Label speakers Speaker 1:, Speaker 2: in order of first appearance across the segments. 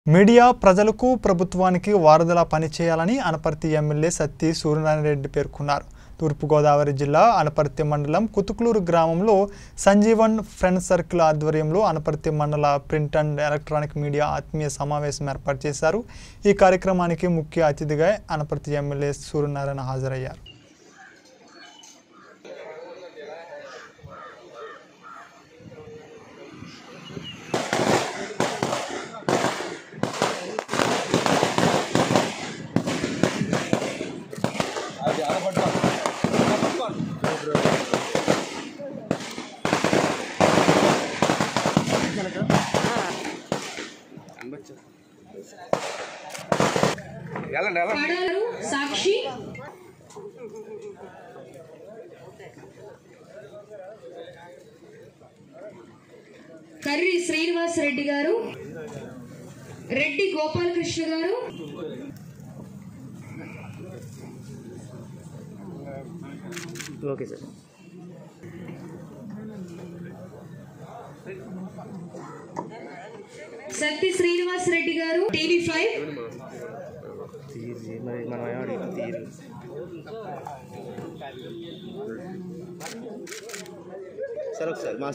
Speaker 1: media ప్రజలకు ప్రభుత్వానికి వారధిలా పనిచేయాలని అనపర్తి ఎమ్మెల్యే సత్తి సూర్యనారాయణ రెడ్డి పేర్కొన్నారు తూర్పుగోదావరి జిల్లా అనపర్తి మండలం కుతుకులూరు గ్రామంలో సంజీవన్ ఫ్రెండ్ సర్కిల్ ఆధ్వర్యంలో అనపర్తి మండల ప్రింట్ అండ్ ఎలక్ట్రానిక్ మీడియా ఆత్మీయ సమావేశం ఏర్పాటు చేశారు ఈ కార్యక్రమానికి ముఖ్య అతిథిగా అనపర్తి ఎమ్మెల్యే సూర్యనారాయణ హాజరయ్యారు
Speaker 2: వెళ్ళండి వెళ్ళండి
Speaker 3: పాడారు సాక్షి కర్రి శ్రీనివాస్ రెడ్డి గారు రెడ్డి గోపాలకృష్ణ గారు
Speaker 2: ఓకే సార్
Speaker 3: సత్తి శ్రీనివాస్ రెడ్డి గారు టీవీ ఫైవ్
Speaker 2: తీరి మరి మనం ఏమడి తీరి సార్ ఒకసారి మా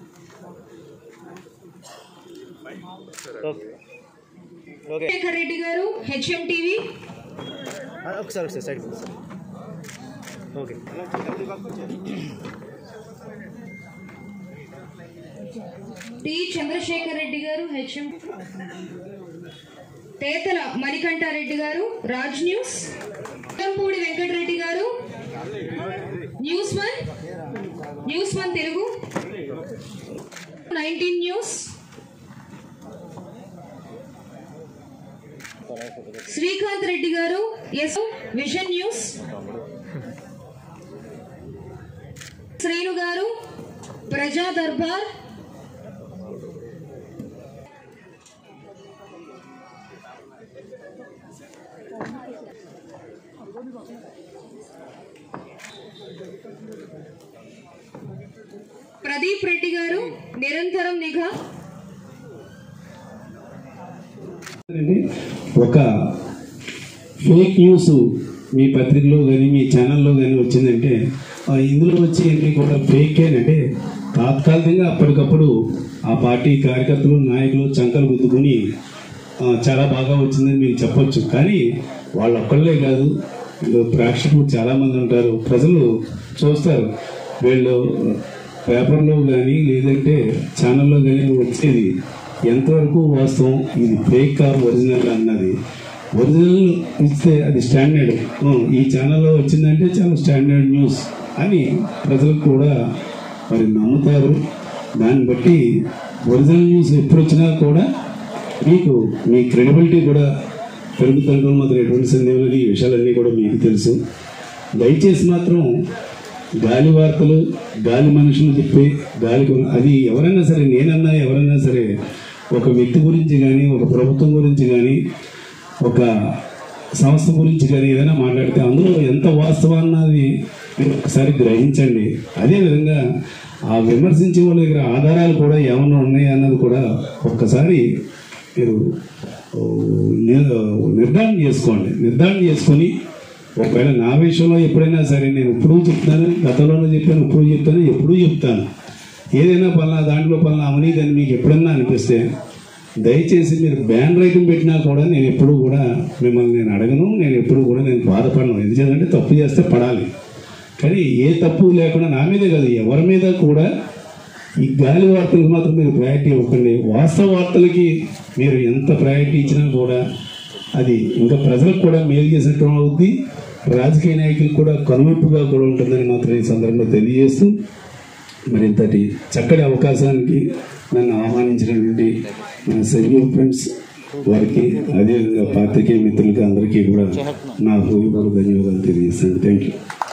Speaker 2: ఓకే ఓకే
Speaker 3: శేఖర్ రెడ్డి గారు హెచ్ఎం టీవీ
Speaker 2: ఆ, ఒకసారి ఒకసారి side sir okay
Speaker 3: T Chandrasekhar Reddy గారు హెచ్ఎం తేతల మణికంఠారెడ్డి గారు రాజ్ న్యూస్ పూడి వెంకటరెడ్డి గారు news one news one Telugu nineteen news Srikanth Reddy గారు ఎస్ విజన్ న్యూస్ శ్రీను గారు ప్రజా దర్బార్ ప్రదీప్ రెడ్డి గారు నిరంతరం నిఘా
Speaker 4: అండి ఒక ఫేక్ న్యూస్ మీ పత్రికలో కానీ మీ ఛానల్లో కానీ వచ్చిందంటే ఆ ఇందులో వచ్చేవి కూడా ఫేక్ అంటే తాత్కాలికంగా అప్పటికప్పుడు ఆ పార్టీ కార్యకర్తలు నాయకులు చంకలు గుద్దుకుని ఆ, చాలా బాగా వచ్చిందని మీరు చెప్పొచ్చు కానీ వాళ్ళు ఒక్కళ్ళే కాదు వీళ్ళు ప్రేక్షకులు చాలామంది ఉంటారు ప్రజలు చూస్తారు వీళ్ళు పేపర్లో కానీ లేదంటే ఛానల్లో కానీ వచ్చేది ఎంతవరకు వాస్తవం ఇది ఫేక్ ఆర్ ఒరిజినల్ అన్నది ఒరిజినల్ ఇస్తే అది స్టాండర్డ్ ఆ, ఈ ఛానల్లో వచ్చిందంటే చాలా స్టాండర్డ్ న్యూస్ అని ప్రజలకు కూడా మరి నమ్ముతారు దాన్ని బట్టి ఒరిజినల్ న్యూస్ ఎప్పుడు వచ్చినా కూడా మీకు మీ క్రెడిబిలిటీ కూడా పెరుగుతుండడం మాత్రం ఎటువంటి సందేహం లేదు ఈ విషయాలన్నీ కూడా మీకు తెలుసు దయచేసి మాత్రం గాలి వార్తలు గాలి మనుషులు చెప్పి గాలి కొన- అది ఎవరైనా సరే నేనన్నా ఎవరైనా సరే ఒక వ్యక్తి గురించి కానీ ఒక ప్రభుత్వం గురించి కానీ ఒక సంస్థ గురించి కానీ ఏదైనా మాట్లాడితే అందులో ఎంత వాస్తవం అన్నది మీరు ఒకసారి గ్రహించండి అదేవిధంగా ఆ విమర్శించే వాళ్ళ దగ్గర ఆధారాలు కూడా ఏమన్నా ఉన్నాయి అన్నది కూడా ఒక్కసారి మీరు ఓ, నిర్- నిర్ధారణ చేసుకోండి నిర్ధారణ చేసుకొని ఒకవేళ నా విషయంలో ఎప్పుడైనా సరే నేను ఎప్పుడూ చెప్తాను గతంలోనూ చెప్పాను ఇప్పుడు చెప్తాను ఎప్పుడూ చెప్తాను ఏదైనా పలానా దాంట్లో పలానా అవినీతి అని మీకు ఎప్పుడన్నా అనిపిస్తే దయచేసి మీరు బ్యాన్ రైటింగ్ పెట్టినా కూడా నేను ఎప్పుడు కూడా మిమ్మల్ని నేను అడగను నేను ఎప్పుడు కూడా నేను బాధపడను ఎందుకంటే తప్పు చేస్తే పడాలి కానీ ఏ తప్పు లేకుండా నా మీదే కాదు ఎవరి మీద కూడా ఈ గాలి వార్తలకు మాత్రం మీరు ప్రయారిటీ ఇవ్వకండి వాస్తవ వార్తలకి మీరు ఎంత ప్రయారిటీ ఇచ్చినా కూడా అది ఇంకా ప్రజలకు కూడా మేలు చేసినట్టు అవుద్ది రాజకీయ నాయకులకు కూడా కనువిప్పుగా కూడా ఉంటుందని మాత్రం ఈ సందర్భంలో తెలియజేస్తూ మరి ఇంతటి చక్కటి అవకాశానికి నన్ను ఆహ్వానించినటువంటి మన సంజీవ్ ఫ్రెండ్స్ వారికి అదేవిధంగా పాత్రికేయ మిత్రులకి అందరికీ కూడా నా హృదయపూర్వక ధన్యవాదాలు తెలియజేస్తాను థ్యాంక్ యూ